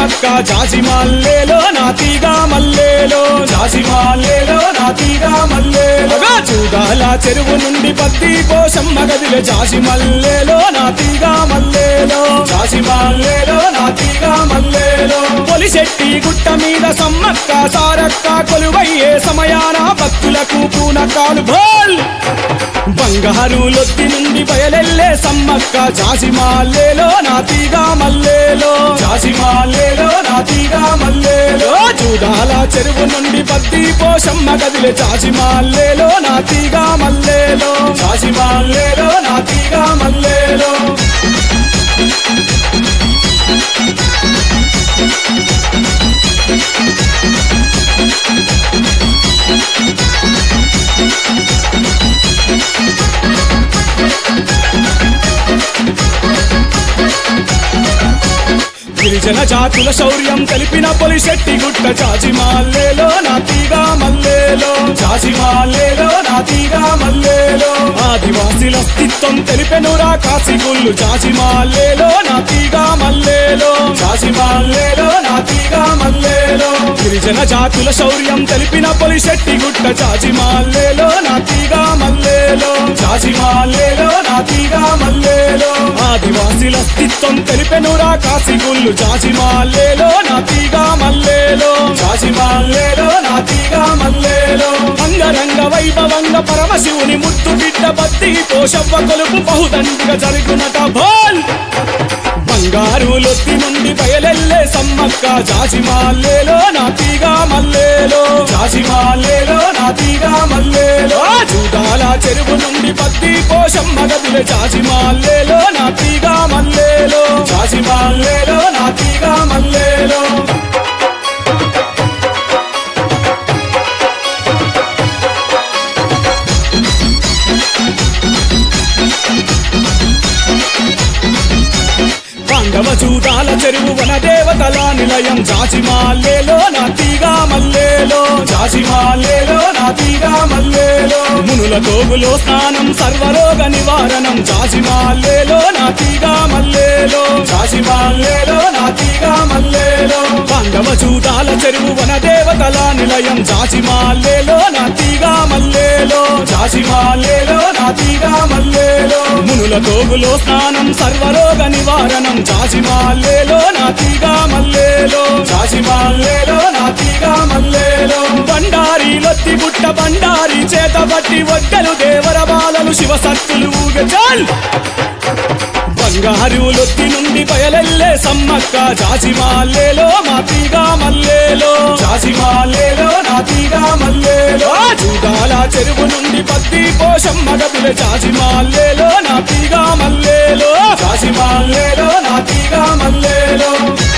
సమ్మక్క జాజి మల్లేలో నాతిగా మల్లేలో జాజి మల్లేలో నాతిగా మల్లేలో చూడాల చెరువు నుండి పత్తి పోషమ్మ గదిలో జాజి మల్లేలో నాతిగా మల్లేలో జాజి మల్లేలో నాతిగా మల్లేలో పొలిశెట్టి గుట్ట మీద సమ్మక్క సారక్క కొలువయ్యే సమయాన భక్తులకు పూనకాలు భోల్ బంగారు లొత్తి నుండి బయలెల్లే సమ్మక్క జాజి మాల్లేలో నాతిగా మల్లేలో జాజి మాల్లేలో నాతిగా మల్లేలో చూడాల చెరువు నుండి పత్తి పోషమ్మ గదిలే జాజి మాల్లేలో నాతిగా మల్లేలో జాజి మాల్లేలో నాతిగా మల్లేలో గిరిజన జాతుల శౌర్యం కలిపిన పొలిశెట్టి గుట్ట జాజి మాల్లేలో నాతిగా మల్లేలో జాజి మాల్లేలో నాతిగా మల్లేలో ఆదివాసీల అస్తిత్వం తెలిపెనురా కాసిగుళ్ళు జాజి మాల్లేలో నాతిగా మల్లేలో జాజి మాల్లేలో నాతిగా మల్లేలో గిరిజన జాతుల శౌర్యం తెలిపిన పొలిశెట్టి గుట్ట జాజి మాల్లేలో నాతిగా మల్లేలో జాజి మాల్లేలో నాతిగా మల్లేలో ఆదివాసీల అస్తిత్వం తెలిపెనురా కాసిగుళ్ళు జాజి మాల్లేలో నాతిగా మల్లేలో జాజి మాల్లేలో నాతిగా మల్లేలో అంగరంగ వైభవంగ పరమశివుని ముత్తు బిడ్డ బత్తి పోషవ్వ కొలుపు బహుదండిగా జరుగునట భోల్ బంగారు లొత్తి నుండి బయలెల్లే సమ్మక్క జాజి మాల్లేలో నాతిగా మల్లేలో జాజి మాల్లేలో నాతిగా మల్లేలో చూడాల చెరువు నుండి పత్తి పోషమ్మ గదిలే జాజి మాల్లేలో నాతిగా మల్లేలో జాజి మాల్లేలో నాతిగా మల్లేలో పాండవ చూడాల చెరువు వన దేవతల నిలయం జాజి మాల్లేలో నాతిగా మల్లేలో జాజి మాల్లేలో నాతిగా మల్లేలో మునుల తోగులో స్నానం సర్వరోగ నివారణం జాజి మాల్లేలో నాతిగా మల్లేలో జాజి మాల్లేలో నాతిగా మల్లేలో పాండవ చూడాల చెరువు వన దేవతల నిలయం జాజి మాల్లేలో నాతిగా మల్లేలో జాజి మాల్లేలో నాతిగా మల్లేలో మునుల తోగులో స్నానం సర్వరోగ నివారణం జాజి మాల్లేలో నాతిగా మల్లేలో జాజి మాల్లేలో నాతిగా మల్లేలో బండారి లొత్తి బుట్ట బండారి చేత బట్టి ఒడ్డలు దేవర బాలలు శివ సత్తులు ఊగ చాల్ బంగారు లొత్తి నుండి బయలెల్లే సమ్మక్క జాజి మాల్లేలో మాతిగా మల్లేలో జాజి మాల్లేలో నాతిగా మల్లేలో చూడాల చెరువు నుండి పత్తి పోషమ్మ గదిల జాజి మాల్లేలో నాతిగా మల్లేలో జాజి మాల్లేలో నాతిగా మల్లేలో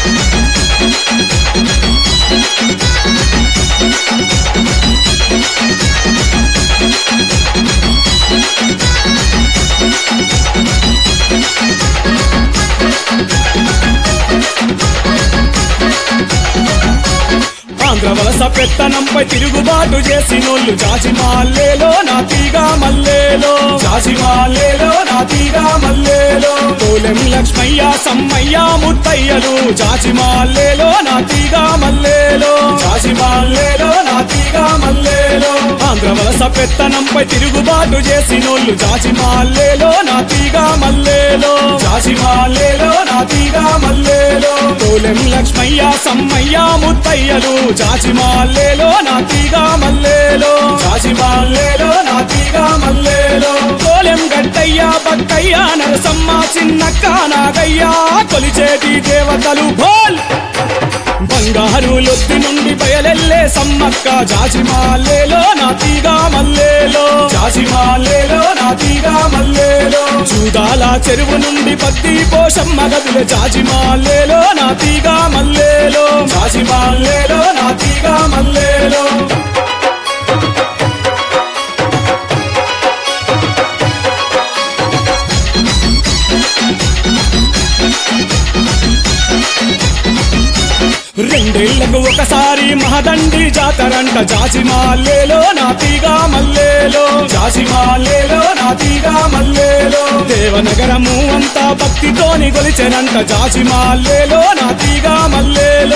ఆంధ్ర వలస పెత్తనంపై తిరుగుబాటు చేసినోళ్ళు జాజి మాల్లేలో నాతిగా మల్లేలో జాజి మాల్లేలో నాతిగా మల్లేలో తోలెం లక్ష్మయ్య సమ్మయ్య ముత్తయ్యలు జాజి మాల్లేలో నాతిగా మల్లేలో జాజి మాల్లేలో నాతిగా మల్లేలో ఆంధ్ర వలస పెత్తనంపై తిరుగుబాటు చేసినోళ్ళు జాజి మాల్లేలో నాతిగా మల్లేలో జాజి మాల్లేలో నాతిగా మల్లేలో తోలెం లక్ష్మయ్య సమ్మయ్య ముత్తయ్యలు జాజి మాల్లేలో నాతిగా మల్లేలో జాజి మాల్లేలో నాతిగా మల్లేలో తోలెం గట్టయ్య బక్కయ్య నరసమ్మ చిన్నక్క నాగయ్య కొలిచేటి దేవతలు భోల్ బంగారు లొత్తి నుండి బయలెల్లే సమ్మక్క జాజి మాల్లేలో నాతిగా మల్లేలో జాజి మాల్లేలో నాతిగా మల్లేలో చూడాల చెరువు నుండి పత్తి పోషమ్మ గదుల జాజి మాల్లేలో నాతిగా మల్లేలో జాజి మాల్లేలో నాతిగా మల్లేలో రెండేళ్లకు ఒకసారి మహదండి జాతరంట జాజి మాల్లేలో నాతిగా మల్లేలో జాజి మాల్లేలో నాతిగా మల్లేలో దేవనగరము అంతా భక్తితోని గొలిచెనంట జాజి మాల్లేలో నాతిగా మల్లేలో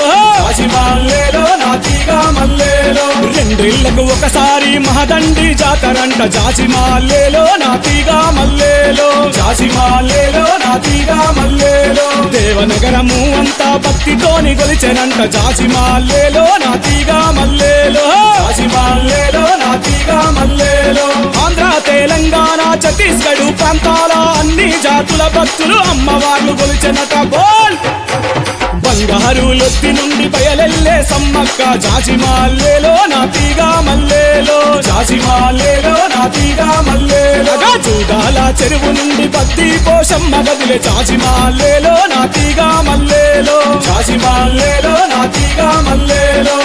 రెండేళ్లకు ఒకసారి మహదండి జాతరంట జాజి మాల్లేలో నాతిగా మల్లేలో జాజి మాల్లేలో నాతిగా మల్లేలో దేవనగరము అంతా భక్తితోని గొలిచెనంట జాజి మాల్లేలో నాతిగా మల్లేలో జాజి మాల్లేలో నాతిగా మల్లేలో ఆంధ్ర తెలంగాణ ఛత్తీస్గఢ్ ప్రాంతాల అన్ని జాతుల భక్తులు అమ్మవార్లు గొలిచెనట బోల్ బంగారు లొత్తి నుండి బయలెల్లే సమ్మక్క జాజి మాల్లేలో నాతిగా మల్లేలో జాజి మాల్లేలో నాతిగా మల్లేలో చూడాల చెరువు నుండి బద్ది పోషమ్మ గదిలే జాజి మాల్లేలో నాతిగా మల్లేలో జాజి మాల్లేలో నాతిగా మల్లేలో